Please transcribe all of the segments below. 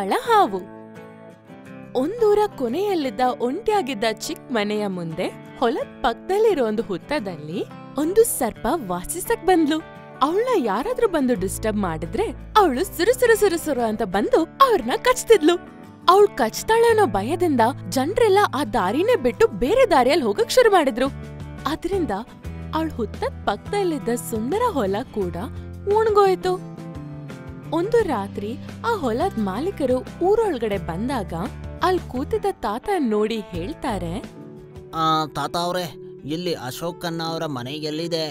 ಬಂಡವಾಳ ಹಾವು ಒಂದೂರ ಕೊನೆಯಲ್ಲಿದ್ದ ಒಂಟಿಯಾಗಿದ್ದ ಚಿಕ್ಕ ಮನೆಯ ಮುಂದೆ ಹೊಲದ ಪಕ್ಕದಲ್ಲಿರೋ ಒಂದು ಹುತ್ತದಲ್ಲಿ ಒಂದು ಸರ್ಪ ವಾಸಿಸಕ್ ಬಂದ್ಲು ಅವಳನ್ನ ಯಾರಾದ್ರೂ ಬಂದು ಡಿಸ್ಟರ್ಬ್ ಮಾಡಿದ್ರೆ ಅವಳು ಸುರು ಸುರು ಸುರು ಸುರು ಅಂತ ಬಂದು ಅವ್ರನ್ನ ಕಚ್ತಿದ್ಲು ಅವಳು ಕಚ್ತಾಳೆ ಅನ್ನೋ ಭಯದಿಂದ ಜನ್ರೆಲ್ಲ ಆ ದಾರಿನೇ ಬಿಟ್ಟು ಬೇರೆ ದಾರಿಯಲ್ಲಿ ಹೋಗಕ್ ಶುರು ಮಾಡಿದ್ರು ಅದ್ರಿಂದ ಅವಳ ಹುತ್ತದ ಪಕ್ಕದಲ್ಲಿದ್ದ ಸುಂದರ ಹೊಲ ಕೂಡ ಉಣ್ಗೋಯ್ತು ಒಂದು ರಾತ್ರಿ ಆ ಹೊಲದ ಮಾಲೀಕರು ಊರೊಳಗಡೆ ಬಂದಾಗ ಅಲ್ಲಿ ಕೂತಿದ್ದ ತಾತ ನೋಡಿ ಹೇಳ್ತಾರೆ ಆ ತಾತ ಅವ್ರೆ ಇಲ್ಲಿ ಅಶೋಕ್ ಖನ್ನ ಅವರ ಮನೆ ಎಲ್ಲಿದೆ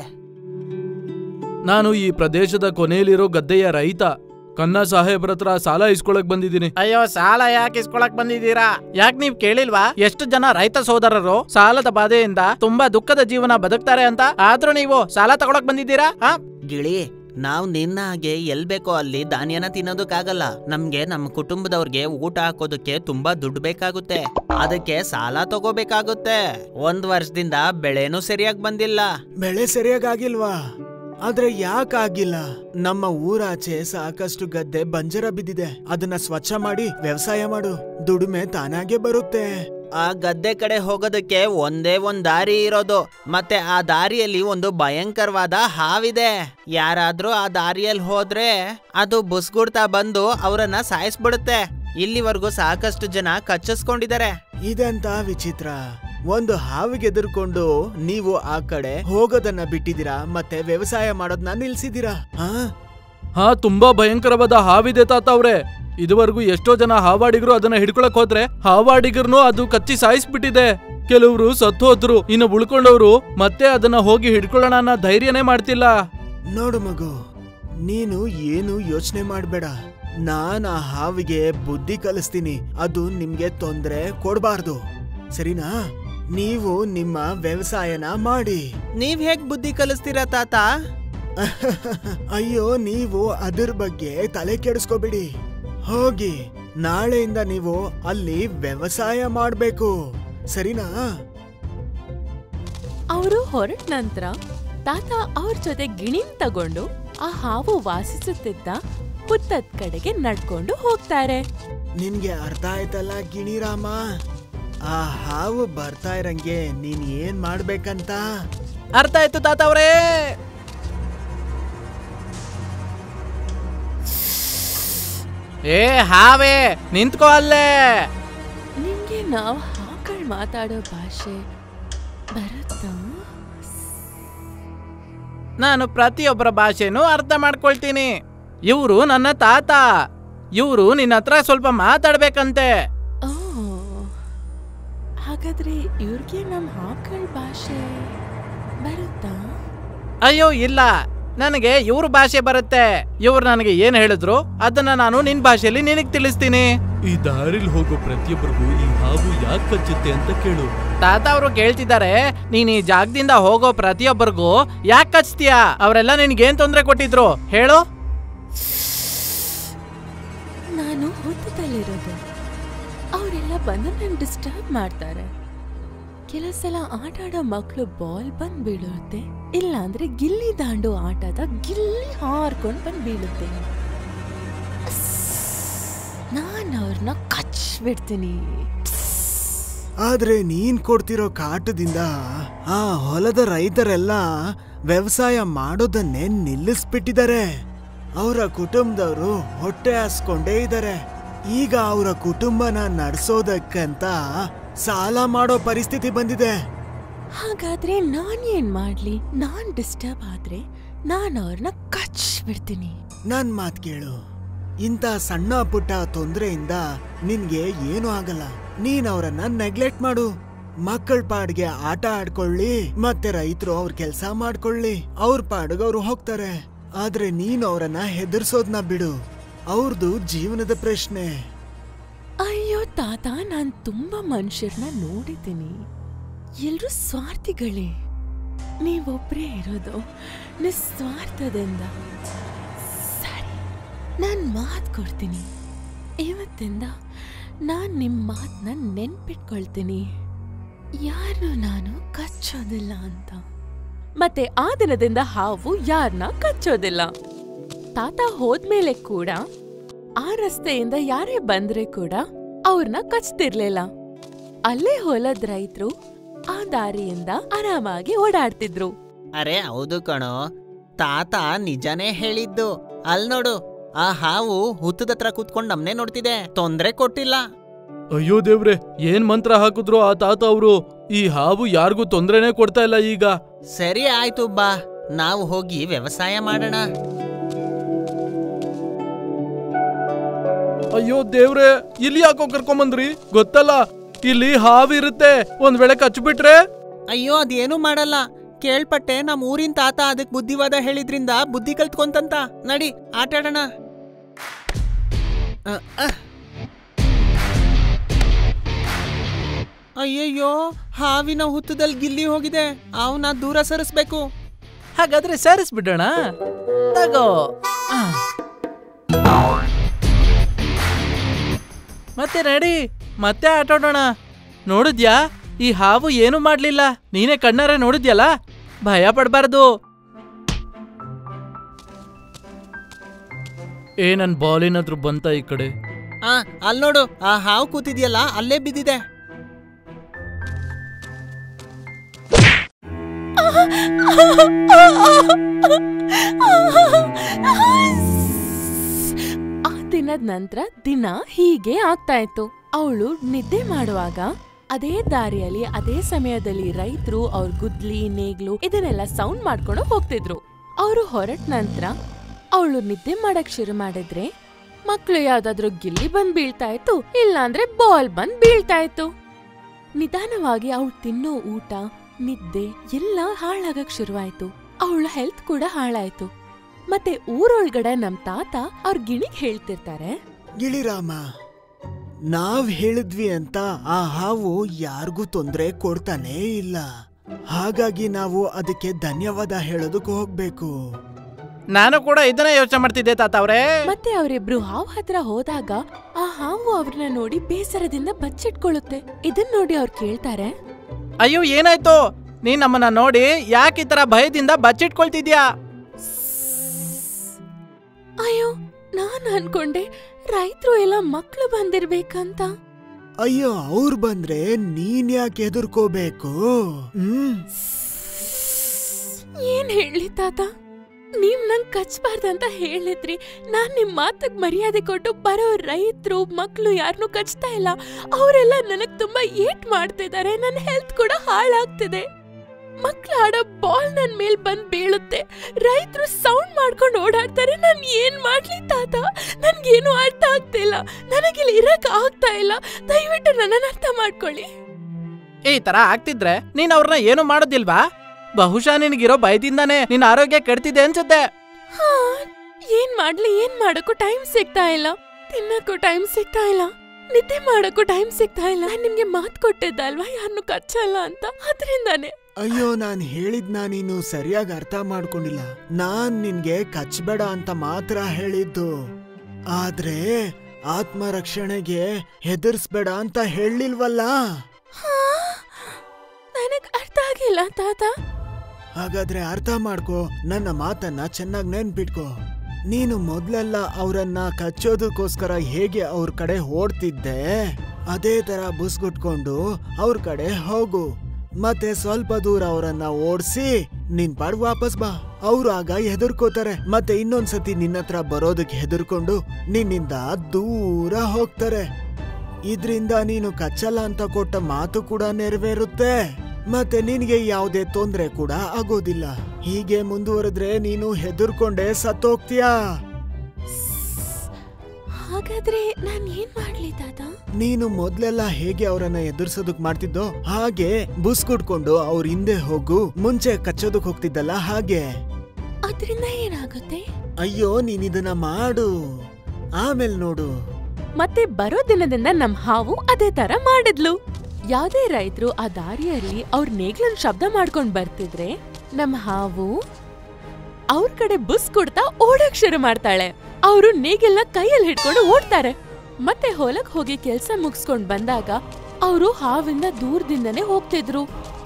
ನಾನು ಈ ಪ್ರದೇಶದ ಕೊನೆಯಲ್ಲಿರೋ ಗದ್ದೆಯ ರೈತ ಕನ್ನ ಸಾಹೇಬ್ರ ಹತ್ರ ಸಾಲ ಇಸ್ಕೊಳಕ್ ಬಂದಿದ್ದೀನಿ ಅಯ್ಯೋ ಸಾಲ ಯಾಕೆ ಇಸ್ಕೊಳಕ್ ಬಂದಿದ್ದೀರಾ ಯಾಕೆ ನೀವ್ ಕೇಳಿಲ್ವಾ ಎಷ್ಟು ಜನ ರೈತ ಸೋದರರು ಸಾಲದ ಬಾಧೆಯಿಂದ ತುಂಬಾ ದುಃಖದ ಜೀವನ ಬದುಕ್ತಾರೆ ಅಂತ ಆದ್ರೂ ನೀವು ಸಾಲ ತಗೊಳಕ್ ಬಂದಿದ್ದೀರಾ ಆ? ಗಿಳಿ ನಾವ್ ನಿನ್ನ ಹಾಗೆ ಎಲ್ ಬೇಕೋ ಅಲ್ಲಿ ಧಾನ್ಯನ ತಿನ್ನೋದಕ್ಕಾಗಲ್ಲ ನಮ್ಗೆ ನಮ್ಮ ಕುಟುಂಬದವ್ರಿಗೆ ಊಟ ಹಾಕೋದಕ್ಕೆ ತುಂಬಾ ದುಡ್ಡು ಬೇಕಾಗುತ್ತೆ ಅದಕ್ಕೆ ಸಾಲ ತಗೋಬೇಕಾಗುತ್ತೆ ಒಂದ್ ವರ್ಷದಿಂದ ಬೆಳೆನೂ ಸರಿಯಾಗಿ ಬಂದಿಲ್ಲ ಬೆಳೆ ಸರಿಯಾಗಿಲ್ವಾ ಆದ್ರೆ ಯಾಕಾಗಿಲ್ಲ ನಮ್ಮ ಊರಾಚೆ ಸಾಕಷ್ಟು ಗದ್ದೆ ಬಂಜರ ಬಿದ್ದಿದೆ ಅದನ್ನ ಸ್ವಚ್ಛ ಮಾಡಿ ವ್ಯವಸಾಯ ಮಾಡು ದುಡಿಮೆ ತಾನಾಗೆ ಬರುತ್ತೆ ಆ ಗದ್ದೆ ಕಡೆ ಹೋಗೋದಕ್ಕೆ ಒಂದೇ ಒಂದ್ ದಾರಿ ಇರೋದು ಮತ್ತೆ ಆ ದಾರಿಯಲ್ಲಿ ಒಂದು ಭಯಂಕರವಾದ ಹಾವಿದೆ ಯಾರಾದ್ರೂ ಆ ದಾರಿಯಲ್ಲಿ ಹೋದ್ರೆ ಅದು ಬುಸ್ಗುಡ್ತಾ ಬಂದು ಅವರನ್ನ ಸಾಯಿಸ್ಬಿಡುತ್ತೆ ಇಲ್ಲಿವರೆಗೂ ಸಾಕಷ್ಟು ಜನ ಕಚ್ಚಿಸ್ಕೊಂಡಿದ್ದಾರೆ ಇದೆಂತ ವಿಚಿತ್ರ ಒಂದು ಹಾವಿಗೆ ಎದುರ್ಕೊಂಡು ನೀವು ಆ ಕಡೆ ಹೋಗೋದನ್ನ ಬಿಟ್ಟಿದ್ದೀರಾ ಮತ್ತೆ ವ್ಯವಸಾಯ ಮಾಡೋದನ್ನ ನಿಲ್ಸಿದೀರಾ ಹಾ ಹಾ ತುಂಬಾ ಭಯಂಕರವಾದ ಹಾವಿದೆ ತಾತ ಅವ್ರೆ ಇದುವರೆಗೂ ಎಷ್ಟೋ ಜನ ಹಾವಾಡಿಗರು ಅದನ್ನ ಹಿಡ್ಕೊಳಕ್ ಹೋದ್ರೆ ಹಾವಾಡಿಗರ್ನು ಅದು ಕಚ್ಚಿ ಸಾಯಿಸ್ಬಿಟ್ಟಿದೆ ಕೆಲವರು ಸತ್ತು ಹೋದ್ರು ಇನ್ನು ಉಳ್ಕೊಂಡವ್ರು ಮತ್ತೆ ಅದನ್ನ ಹೋಗಿ ಹಿಡ್ಕೊಳ್ಳೋಣ ಅನ್ನೋ ಧೈರ್ಯನೇ ಮಾಡ್ತಿಲ್ಲ ನೋಡು ಮಗು ನೀನು ಏನು ಯೋಚನೆ ಮಾಡ್ಬೇಡ ನಾನ್ ಆ ಹಾವಿಗೆ ಬುದ್ಧಿ ಕಲಿಸ್ತೀನಿ ಅದು ನಿಮ್ಗೆ ತೊಂದ್ರೆ ಕೊಡ್ಬಾರ್ದು ಸರಿನಾ ನೀವು ನಿಮ್ಮ ವ್ಯವಸಾಯನ ಮಾಡಿ ನೀವ್ ಹೇಗ್ ಬುದ್ಧಿ ಕಲಿಸ್ತೀರಾ ತಾತ ಅಯ್ಯೋ ನೀವು ಅದ್ರ ಬಗ್ಗೆ ತಲೆ ಕೆಡಿಸ್ಕೋಬಿಡಿ ಹೋಗಿ ನಾಳೆಯಿಂದ ನೀವು ಅಲ್ಲಿ ವ್ಯವಸಾಯ ಮಾಡ್ಬೇಕು ಸರಿನಾ ಅವರು ಹೊರಟ ನಂತರ ತಾತ ಅವ್ರ ಜೊತೆ ಗಿಣಿನ್ ತಗೊಂಡು ಆ ಹಾವು ವಾಸಿಸುತ್ತಿದ್ದ ಹುತ್ತದ ಕಡೆಗೆ ನಡ್ಕೊಂಡು ಹೋಗ್ತಾರೆ ನಿನ್ಗೆ ಅರ್ಥ ಆಯ್ತಲ್ಲ ಗಿಣಿರಾಮ ಆ ಹಾವು ಬರ್ತಾ ಇರಂಗೆ ನೀನ್ ಏನ್ ಮಾಡ್ಬೇಕಂತ ಅರ್ಥ ಆಯ್ತು ತಾತ ಅವ್ರೇ ಏ ಹಾವೇ ನಿಂತ್ಕೋ ಅಲ್ಲೇ ನಿಮ್ಗೆ ನಾವ್ ಹಾಕಳ್ ಮಾತಾಡೋ ಭಾಷೆ ಬರುತ್ತಾ ನಾನು ಪ್ರತಿಯೊಬ್ಬರ ಭಾಷೆನೂ ಅರ್ಥ ಮಾಡ್ಕೊಳ್ತೀನಿ ಇವರು ನನ್ನ ತಾತ ಇವರು ನಿನ್ನ ಹತ್ರ ಸ್ವಲ್ಪ ಮಾತಾಡ್ಬೇಕಂತೆ ಓ ಹಾಗಾದ್ರೆ ಇವ್ರಿಗೆ ನಮ್ ಹಾಕಳ್ ಭಾಷೆ ಬರುತ್ತಾ ಅಯ್ಯೋ ಇಲ್ಲ ನನಗೆ ಇವ್ರ ಭಾಷೆ ಬರುತ್ತೆ ಇವ್ರು ನನಗೆ ಏನ್ ಹೇಳಿದ್ರು ಅದನ್ನ ನಾನು ನಿನ್ ಭಾಷೆಯಲ್ಲಿ ನಿನಗ್ ತಿಳಿಸ್ತೀನಿ ಈ ದಾರಿಲ್ ಹೋಗೋ ಪ್ರತಿಯೊಬ್ಬರಿಗೂ ಈ ಹಾವು ಯಾಕೆ ಕಚ್ಚುತ್ತೆ ಅಂತ ಕೇಳು ತಾತ ಅವರು ಕೇಳ್ತಿದ್ದಾರೆ ನೀನ್ ಈ ಜಾಗದಿಂದ ಹೋಗೋ ಪ್ರತಿಯೊಬ್ಬರಿಗೂ ಯಾಕೆ ಕಚ್ತೀಯಾ ಅವರೆಲ್ಲ ನಿನ್ಗೇನ್ ತೊಂದ್ರೆ ಕೊಟ್ಟಿದ್ರು ಹೇಳು ನಾನು ಹುತ್ತದಲ್ಲಿರೋದು ಅವರೆಲ್ಲ ಬಂದು ನನ್ ಡಿಸ್ಟರ್ಬ್ ಮಾಡ್ತಾರೆ ಕೆಲವು ಸಲ ಆಟ ಆಡೋ ಮಕ್ಳು ಬಾಲ್ ಬಂದ್ ಬೀಳುತ್ತೆ ಇಲ್ಲ ಅಂದ್ರೆ ಗಿಲ್ಲಿ ದಾಂಡು ಆಟದ ಗಿಲ್ಲಿ ಹಾರ್ಕೊಂಡ್ ಬಂದ್ ಬೀಳುತ್ತೆ ನಾನ್ ಅವ್ರನ್ನ ಕಚ್ ಬಿಡ್ತೀನಿ ಆದ್ರೆ ನೀನ್ ಕೊಡ್ತಿರೋ ಕಾಟದಿಂದ ಆ ಹೊಲದ ರೈತರೆಲ್ಲ ವ್ಯವಸಾಯ ಮಾಡೋದನ್ನೇ ನಿಲ್ಲಿಸ್ಬಿಟ್ಟಿದ್ದಾರೆ ಅವರ ಕುಟುಂಬದವರು ಹೊಟ್ಟೆ ಹಾಸ್ಕೊಂಡೇ ಇದ್ದಾರೆ ಈಗ ಅವರ ಕುಟುಂಬನ ನಡ್ಸೋದಕ್ಕಂತ ಸಾಲ ಮಾಡೋ ಪರಿಸ್ಥಿತಿ ಬಂದಿದೆ ಹಾಗಾದ್ರೆ ನಾನ್ ಏನ್ ಮಾಡ್ಲಿ ನಾನ್ ಡಿಸ್ಟರ್ಬ್ ಆದ್ರೆ ನಾನ್ ಅವ್ರನ್ನ ಕಚ್ ಬಿಡ್ತೀನಿ ನನ್ ಮಾತ್ ಕೇಳು ಇಂಥ ಸಣ್ಣ ಪುಟ್ಟ ತೊಂದರೆಯಿಂದ ನಿನ್ಗೆ ಏನು ಆಗಲ್ಲ ನೀನ್ ಅವರನ್ನ ನೆಗ್ಲೆಕ್ಟ್ ಮಾಡು ಮಕ್ಕಳ ಪಾಡ್ಗೆ ಆಟ ಆಡ್ಕೊಳ್ಳಿ ಮತ್ತೆ ರೈತರು ಅವ್ರ ಕೆಲ್ಸ ಮಾಡ್ಕೊಳ್ಳಿ ಅವ್ರ ಪಾಡ್ಗೆ ಅವ್ರು ಹೋಗ್ತಾರೆ ಆದ್ರೆ ನೀನ್ ಅವರನ್ನ ಹೆದರ್ಸೋದ್ನ ಬಿಡು ಅವ್ರದ್ದು ಜೀವನದ ಪ್ರಶ್ನೆ ಅಯ್ಯೋ ತಾತ ನಾನ್ ತುಂಬಾ ಮನುಷ್ಯರನ್ನ ನೋಡಿದ್ದೀನಿ ಎಲ್ರೂ ಸ್ವಾರ್ಥಿಗಳೇ ನೀವೊಬ್ರೇ ಇರೋದು ನಿಸ್ವಾರ್ಥದಿಂದ ಸರಿ ನಾನ್ ಮಾತ್ ಕೊಡ್ತೀನಿ ಇವತ್ತಿಂದ ನಾನ್ ನಿಮ್ ಮಾತ್ನ ನೆನ್ಪಿಟ್ಕೊಳ್ತೀನಿ ಯಾರು ನಾನು ಕಚ್ಚೋದಿಲ್ಲ ಅಂತ ಮತ್ತೆ ಆ ದಿನದಿಂದ ಹಾವು ಯಾರನ್ನ ಕಚ್ಚೋದಿಲ್ಲ ತಾತ ಹೋದ್ಮೇಲೆ ಕೂಡ ಆ ರಸ್ತೆಯಿಂದ ಯಾರೇ ಬಂದ್ರೆ ಕೂಡ ಅವ್ರನ್ನ ಕಚ್ತಿರ್ಲಿಲ್ಲ ಅಲ್ಲೇ ಹೊಲದ್ ರೈತರು ಆ ದಾರಿಯಿಂದ ಆರಾಮಾಗಿ ಓಡಾಡ್ತಿದ್ರು ಅರೆ ಹೌದು ಕಣೋ ತಾತ ನಿಜಾನೇ ಹೇಳಿದ್ದು ಅಲ್ ನೋಡು ಆ ಹಾವು ಹುತ್ತದ ಹತ್ರ ಕೂತ್ಕೊಂಡ್ ನಮ್ನೆ ನೋಡ್ತಿದೆ ತೊಂದ್ರೆ ಕೊಟ್ಟಿಲ್ಲ ಅಯ್ಯೋ ದೇವ್ರೆ ಏನ್ ಮಂತ್ರ ಹಾಕಿದ್ರು ಆ ತಾತ ಅವರು ಈ ಹಾವು ಯಾರಿಗೂ ತೊಂದ್ರೆನೇ ಕೊಡ್ತಾ ಇಲ್ಲ ಈಗ ಸರಿ ಆಯ್ತು ಬಾ ನಾವು ಹೋಗಿ ವ್ಯವಸಾಯ ಮಾಡೋಣ ಅಯ್ಯೋ ದೇವ್ರೆ ಇಲ್ಲಿ ಯಾಕೋ ಕರ್ಕೊಂಬಂದ್ರಿ ಗೊತ್ತಲ್ಲ ಇಲ್ಲಿ ಹಾವಿರುತ್ತೆ ಒಂದ್ ವೇಳೆ ಕಚ್ಬಿಟ್ರೆ ಅಯ್ಯೋ ಅದೇನು ಮಾಡಲ್ಲ ಕೇಳ್ಪಟ್ಟೆ ನಮ್ ಊರಿನ ತಾತ ಅದಕ್ ಬುದ್ಧಿವಾದ ಹೇಳಿದ್ರಿಂದ ಬುದ್ಧಿ ಕಲ್ತ್ಕೊಂತಂತ ನಡಿ ಆಟಾಡೋಣ ಅ, ಅ. ಅಯ್ಯಯ್ಯೋ ಹಾವಿನ ಹುತ್ತದಲ್ಲಿ ಗಿಲ್ಲಿ ಹೋಗಿದೆ ಅವನ ದೂರ ಸರಿಸ್ಬೇಕು ಹಾಗಾದ್ರೆ ಸೇರಿಸ್ಬಿಡೋಣ ತಗೋ ಆ. ಮತ್ತೆ ನಡಿ ಮತ್ತೆ ಆಟಾಡೋಣ ನೋಡಿದ್ಯಾ ಈ ಹಾವು ಏನು ಮಾಡ್ಲಿಲ್ಲ ನೀನೇ ಕಣ್ಣಾರೆ ನೋಡಿದ್ಯಲ್ಲ ಭಯ ಪಡ್ಬಾರ್ದು ಏ ನನ್ ಬಾಲ್ ಏನಾದ್ರು ಬಂತ ಈ ಕಡೆ ಆ ಅಲ್ ನೋಡು ಆ ಹಾವು ಕೂತಿದ್ಯಲ್ಲ ಅಲ್ಲೇ ಬಿದ್ದಿದೆ ಆ ದಿನದ ನಂತರ ದಿನ ಹೀಗೆ ಆಗ್ತಾ ಇತ್ತು ಅವಳು ನಿದ್ದೆ ಮಾಡುವಾಗ ಅದೇ ದಾರಿಯಲ್ಲಿ ಅದೇ ಸಮಯದಲ್ಲಿ ರೈತರು ಅವ್ರ ಗುದ್ಲಿ ನೇಗ್ಲು ಇದನ್ನೆಲ್ಲ ಸೌಂಡ್ ಮಾಡ್ಕೊಂಡು ಹೋಗ್ತಿದ್ರು ಅವರು ಹೊರಟ ನಂತರ ಅವಳು ನಿದ್ದೆ ಮಾಡಕ್ ಶುರು ಮಾಡಿದ್ರೆ ಮಕ್ಳು ಯಾವ್ದಾದ್ರು ಗಿಲ್ಲಿ ಬಂದ್ ಬೀಳ್ತಾ ಇತ್ತು ಇಲ್ಲಾಂದ್ರೆ ಬಾಲ್ ಬಂದ್ ಬೀಳ್ತಾ ಇತ್ತು ನಿಧಾನವಾಗಿ ಅವಳು ತಿನ್ನೋ ಊಟ ನಿದ್ದೆ ಎಲ್ಲ ಹಾಳಾಗಕ್ ಶುರುವಾಯ್ತು ಅವಳ ಹೆಲ್ತ್ ಕೂಡ ಹಾಳಾಯ್ತು ಮತ್ತೆ ಊರೊಳಗಡೆ ನಮ್ ತಾತ ಅವ್ರ ಗಿಣಿಗ್ ಹೇಳ್ತಿರ್ತಾರೆ ಗಿಳಿರಾಮ ನಾವ್ ಹೇಳಿದ್ವಿ ಅಂತ ಆ ಹಾವು ಯಾರಿಗೂ ತೊಂದ್ರೆ ಕೊಡ್ತಾನೇ ಇಲ್ಲ ಹಾಗಾಗಿ ನಾವು ಅದಕ್ಕೆ ಧನ್ಯವಾದ ಹೇಳೋದಕ್ಕೆ ಹೋಗ್ಬೇಕು ನಾನು ಕೂಡ ಇದನ್ನೇ ಯೋಚನೆ ಮಾಡ್ತಿದ್ದೆ ತಾತ ಅವ್ರೆ ಮತ್ತೆ ಅವರಿಬ್ರು ಹಾವು ಹತ್ರ ಹೋದಾಗ ಆ ಹಾವು ಅವ್ರನ್ನ ನೋಡಿ ಬೇಸರದಿಂದ ಬಚ್ಚಿಟ್ಕೊಳ್ಳುತ್ತೆ ಇದನ್ ನೋಡಿ ಅವ್ರು ಕೇಳ್ತಾರೆ ಅಯ್ಯೋ ಏನಾಯ್ತು ನೀನ್ ನಮ್ಮನ್ನ ನೋಡಿ ಯಾಕೆ ಈ ತರ ಭಯದಿಂದ ಬಚ್ಚಿಟ್ಕೊಳ್ತಿದ್ಯಾ ಅಯ್ಯೋ ನಾನ್ ಅನ್ಕೊಂಡೆ ರೈತರು ಎಲ್ಲ ಮಕ್ಳು ಬಂದಿರ್ಬೇಕಂತ ಅಯ್ಯೋ ಅವ್ರ್ ಬಂದ್ರೆ ನೀನ್ ಯಾಕೆ ಹೆದರ್ಕೋಬೇಕು ಹ್ಮ್ ಏನ್ ಹೇಳಿ ತಾತ ನೀವ್ ನಂಗ್ ಕಚ್ಬಾರ್ದಂತ ಹೇಳಿದ್ರಿ ನಾನ್ ನಿಮ್ ಮಾತಕ್ ಮರ್ಯಾದೆ ಕೊಟ್ಟು ಬರೋ ರೈತರು ಮಕ್ಳು ಯಾರನ್ನೂ ಕಚ್ತಾ ಇಲ್ಲ ಅವರೆಲ್ಲ ನನಗ್ ತುಂಬಾ ಏಟ್ ಮಾಡ್ತಿದ್ದಾರೆ ನನ್ನ ಹೆಲ್ತ್ ಕೂಡ ಹಾಳಾಗ್ತಿದೆ ಮಕ್ಳು ಆಡೋ ಬಾಲ್ ನನ್ ಮೇಲ್ ಬಂದ್ ಬೀಳುತ್ತೆ ರೈತರು ಸೌಂಡ್ ಮಾಡ್ಕೊಂಡು ಓಡಾಡ್ತಾರೆ ನಾನ್ ಏನ್ ಮಾಡ್ಲಿ ತಾತ ನನ್ಗೇನು ಅರ್ಥ ಆಗ್ತಿಲ್ಲ ನನಗಿಲ್ಲಿ ಇರಕ್ ಆಗ್ತಾ ಇಲ್ಲ ದಯವಿಟ್ಟು ನನ್ನನ್ನ ಅರ್ಥ ಮಾಡ್ಕೊಳ್ಳಿ ಈ ತರ ಆಗ್ತಿದ್ರೆ ನೀನ್ ಅವ್ರನ್ನ ಏನು ಮಾಡೋದಿಲ್ವಾ ಬಹುಶಃ ನಿನಗಿರೋ ಭಯದಿಂದಾನೇ ನಿನ್ನ ಆರೋಗ್ಯ ಕೆಡ್ತಿದೆ ಅನ್ಸುತ್ತೆ ಹಾ, ಏನ್ ಮಾಡ್ಲಿ ಏನ್ ಮಾಡಕ್ಕೂ ಟೈಮ್ ಸಿಗ್ತಾ ಇಲ್ಲ ತಿನ್ನಕ್ಕೂ ಟೈಮ್ ಸಿಗ್ತಾ ಇಲ್ಲ ನಿದ್ದೆ ಮಾಡಕ್ಕೂ ಟೈಮ್ ಸಿಗ್ತಾ ಇಲ್ಲ ನಾನ್ ನಿಮ್ಗೆ ಮಾತ್ ಕೊಟ್ಟಿದ್ದಲ್ವಾ ಯಾರನ್ನು ಕಚ್ಚಲ್ಲ ಅಂತ ಅದ್ರಿಂದಾನೆ ಅಯ್ಯೋ ನಾನ್ ಹೇಳಿದ್ನ ನೀನು ಸರಿಯಾಗಿ ಅರ್ಥ ಮಾಡ್ಕೊಂಡಿಲ್ಲ ನಾನ್ ನಿನ್ಗೆ ಕಚ್ಬೇಡ ಅಂತ ಮಾತ್ರ ಹೇಳಿದ್ದು ಆದ್ರೆ ಆತ್ಮರಕ್ಷಣೆಗೆ ಹೆದರ್ಸ್ಬೇಡ ಅಂತ ಹೇಳಿಲ್ವಲ್ಲ ಹಾ, ನನಗ್ ಅರ್ಥ ಆಗಿಲ್ಲ ತಾತ ಹಾಗಾದ್ರೆ ಅರ್ಥ ಮಾಡ್ಕೋ ನನ್ನ ಮಾತನ್ನ ಚೆನ್ನಾಗಿ ನೆನ್ಪಿಟ್ಕೋ ನೀನು ಮೊದ್ಲೆಲ್ಲ ಅವರನ್ನ ಕಚ್ಚೋದಕ್ಕೋಸ್ಕರ ಹೇಗೆ ಅವ್ರ ಕಡೆ ಓಡ್ತಿದ್ದೆ ಅದೇ ತರ ಬುಸ್ಗುಟ್ಕೊಂಡು ಅವ್ರ ಕಡೆ ಹೋಗು ಮತ್ತೆ ಸ್ವಲ್ಪ ದೂರ ಅವರನ್ನ ಓಡಿಸಿ ನಿನ್ ಪಾಡ್ ವಾಪಸ್ ಬಾ ಅವ್ರು ಆಗ ಹೆದರ್ಕೋತಾರೆ ಮತ್ತೆ ಇನ್ನೊಂದ್ಸತಿ ನಿನ್ನ ಹತ್ರ ಬರೋದಕ್ಕೆ ಹೆದರ್ಕೊಂಡು ನಿನ್ನಿಂದ ದೂರ ಹೋಗ್ತಾರೆ ಇದ್ರಿಂದ ನೀನು ಕಚ್ಚಲ್ಲ ಅಂತ ಕೊಟ್ಟ ಮಾತು ಕೂಡ ನೆರವೇರುತ್ತೆ ಮತ್ತೆ ನಿನಗೆ ಯಾವುದೇ ತೊಂದ್ರೆ ಕೂಡ ಆಗೋದಿಲ್ಲ ಹೀಗೆ ಮುಂದುವರೆದ್ರೆ ನೀನು ಹೆದರ್ಕೊಂಡೆ ಸತ್ತೋಗ್ತೀಯಾ ಹಾಗಾದ್ರೆ ನಾನ್ ಏನ್ ಮಾಡ್ಲಿ ತಾತ ನೀನು ಮೊದ್ಲೆಲ್ಲ ಹೇಗೆ ಅವರನ್ನ ಎದುರ್ಸೋದಕ್ ಮಾಡ್ತಿದ್ದೋ ಹಾಗೆ ಬುಸ್ ಕುಡ್ಕೊಂಡು ಅವ್ರ ಹಿಂದೆ ಹೋಗು ಮುಂಚೆ ಕಚ್ಚೋದಕ್ ಹೋಗ್ತಿದ್ದಲ್ಲ ಹಾಗೆ ಅದ್ರಿಂದ ಏನಾಗುತ್ತೆ ಅಯ್ಯೋ ನೀನ್ ಇದನ್ನ ಮಾಡು ಆಮೇಲ್ ನೋಡು ಮತ್ತೆ ಬರೋ ದಿನದಿಂದ ನಮ್ ಹಾವು ಅದೇ ತರ ಮಾಡಿದ್ಲು ಯಾವ್ದೇ ರೈತರು ಆ ದಾರಿಯಲ್ಲಿ ಅವ್ರ ನೇಗ್ಲನ್ ಶಬ್ದ ಮಾಡ್ಕೊಂಡ್ ಬರ್ತಿದ್ರೆ ನಮ್ ಹಾವು ಅವ್ರ ಕಡೆ ಬುಸ್ ಕೊಡ್ತಾ ಓಡಕ್ ಶುರು ಮಾಡ್ತಾಳೆ ಅವರು ನೇಗಿಲ್ನ ಕೈಯಲ್ಲಿ ಹಿಡ್ಕೊಂಡು ಓಡ್ತಾರೆ ಮತ್ತೆ ಹೊಲಕ್ ಹೋಗಿ ಕೆಲ್ಸ ಮುಗಿಸ್ಕೊಂಡ್ ಬಂದಾಗ ಅವರು ಹಾವಿಂದ ದೂರದಿಂದನೇ ಹೋಗ್ತಿದ್ರು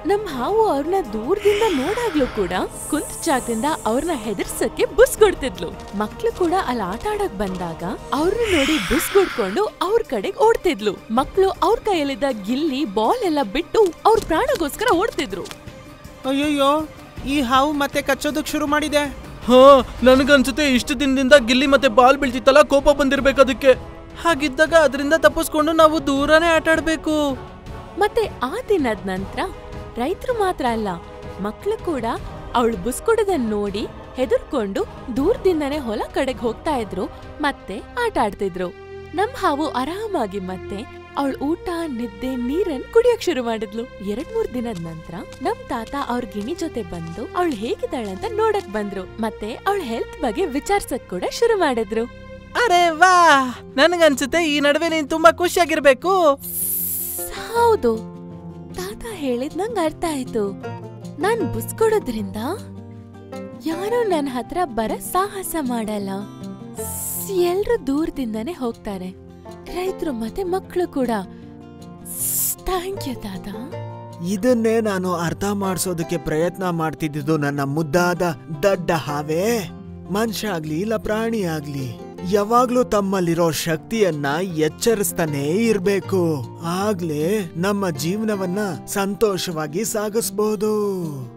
ನಮ್ ಹಾವು ಅವ್ರನ್ನ ದೂರದಿಂದ ನೋಡಾಗ್ಲೂ ಕೂಡ ಕುಂತ್ ಜಾಗದಿಂದ ಅವ್ರನ್ನ ಹೆದರ್ಸಕ್ಕೆ ಬುಸ್ಗೊಡ್ತಿದ್ಲು ಮಕ್ಳು ಕೂಡ ಅಲ್ಲಿ ಆಟ ಆಡಕ್ ಬಂದಾಗ ಅವ್ರನ್ನ ನೋಡಿ ಬುಸ್ಗೊಡ್ಕೊಂಡು ಅವ್ರ ಕಡೆಗ್ ಓಡ್ತಿದ್ಲು ಮಕ್ಳು ಅವ್ರ ಕೈಯಲ್ಲಿದ್ದ ಗಿಲ್ಲಿ ಬಾಲ್ ಎಲ್ಲ ಬಿಟ್ಟು ಅವ್ರ ಪ್ರಾಣಗೋಸ್ಕರ ಓಡ್ತಿದ್ರು ಅಯ್ಯಯ್ಯೋ ಈ ಹಾವು ಮತ್ತೆ ಕಚ್ಚೋದಕ್ ಶುರು ಮಾಡಿದೆ ಹಾ ನನಗನ್ಸುತ್ತೆ ಇಷ್ಟು ದಿನದಿಂದ ಗಿಲ್ಲಿ ಮತ್ತೆ ಬಾಲ್ ಬೀಳ್ತಿತ್ತಲ್ಲ ಕೋಪ ಬಂದಿರ್ಬೇಕು ಅದಕ್ಕೆ ಹಾಗಿದ್ದಾಗ ಅದರಿಂದ ತಪ್ಪಿಸ್ಕೊಂಡು ನಾವು ದೂರನೇ ಆಟ ಆಡ್ಬೇಕು ಮತ್ತೆ ಆ ದಿನದ ನಂತರ ರೈತರು ಮಾತ್ರ ಅಲ್ಲ ಮಕ್ಳು ಕೂಡ ಅವಳು ಬುಸ್ಕೊಡೋದನ್ನ ನೋಡಿ ಹೆದರ್ಕೊಂಡು ದೂರದಿಂದನೇ ಹೊಲ ಕಡೆಗ್ ಹೋಗ್ತಾ ಇದ್ರು ಮತ್ತೆ ಆಟ ಆಡ್ತಿದ್ರು ನಮ್ ಹಾವು ಆರಾಮಾಗಿ ಮತ್ತೆ ಅವಳ ಊಟ ನಿದ್ದೆ ನೀರನ್ ಕುಡಿಯಕ್ ಶುರು ಮಾಡಿದ್ಲು ಎರಡ್ ಮೂರ್ ದಿನದ ನಂತರ ನಮ್ ತಾತ ಅವ್ರ ಗಿಣಿ ಜೊತೆ ಬಂದು ಅವಳು ಹೇಗಿದ್ದಾಳೆ ಅಂತ ನೋಡಕ್ ಬಂದ್ರು ಮತ್ತೆ ಅವಳ ಹೆಲ್ತ್ ಬಗ್ಗೆ ವಿಚಾರ್ಸಕ್ ಕೂಡ ಶುರು ಮಾಡಿದ್ರು ಅರೆ ವಾ ನನ್ಗನ್ಸುತ್ತೆ ಈ ನಡುವೆ ನೀನ್ ತುಂಬಾ ಖುಷಿಯಾಗಿರ್ಬೇಕು ಹೌದು ತಾತ ಹೇಳಿದ್ ನಂಗ್ ಅರ್ಥ ಆಯ್ತು ನಾನ್ ಬುಸ್ಕೊಡೋದ್ರಿಂದ ಯಾರು ನನ್ನ ಹತ್ರ ಬರ ಸಾಹಸ ಮಾಡಲ್ಲ ಎಲ್ರು ದೂರದಿಂದಾನೇ ಹೋಗ್ತಾರೆ ರೈತರು ಮತ್ತೆ ಮಕ್ಕಳು ಕೂಡ ಥ್ಯಾಂಕ್ ಯು ತಾತ ಇದನ್ನೇ ನಾನು ಅರ್ಥ ಮಾಡಿಸೋದಕ್ಕೆ ಪ್ರಯತ್ನ ಮಾಡ್ತಿದ್ದಿದ್ದು ನನ್ನ ಮುದ್ದಾದ ದಡ್ಡ ಹಾವೇ ಮನುಷ್ಯ ಆಗ್ಲಿ ಇಲ್ಲ ಪ್ರಾಣಿ ಆಗ್ಲಿ ಯಾವಾಗ್ಲೂ ತಮ್ಮಲ್ಲಿರೋ ಶಕ್ತಿಯನ್ನ ಎಚ್ಚರಿಸ್ತಾನೇ ಇರ್ಬೇಕು ಆಗ್ಲೇ ನಮ್ಮ ಜೀವನವನ್ನ ಸಂತೋಷವಾಗಿ ಸಾಗಿಸ್ಬೋದು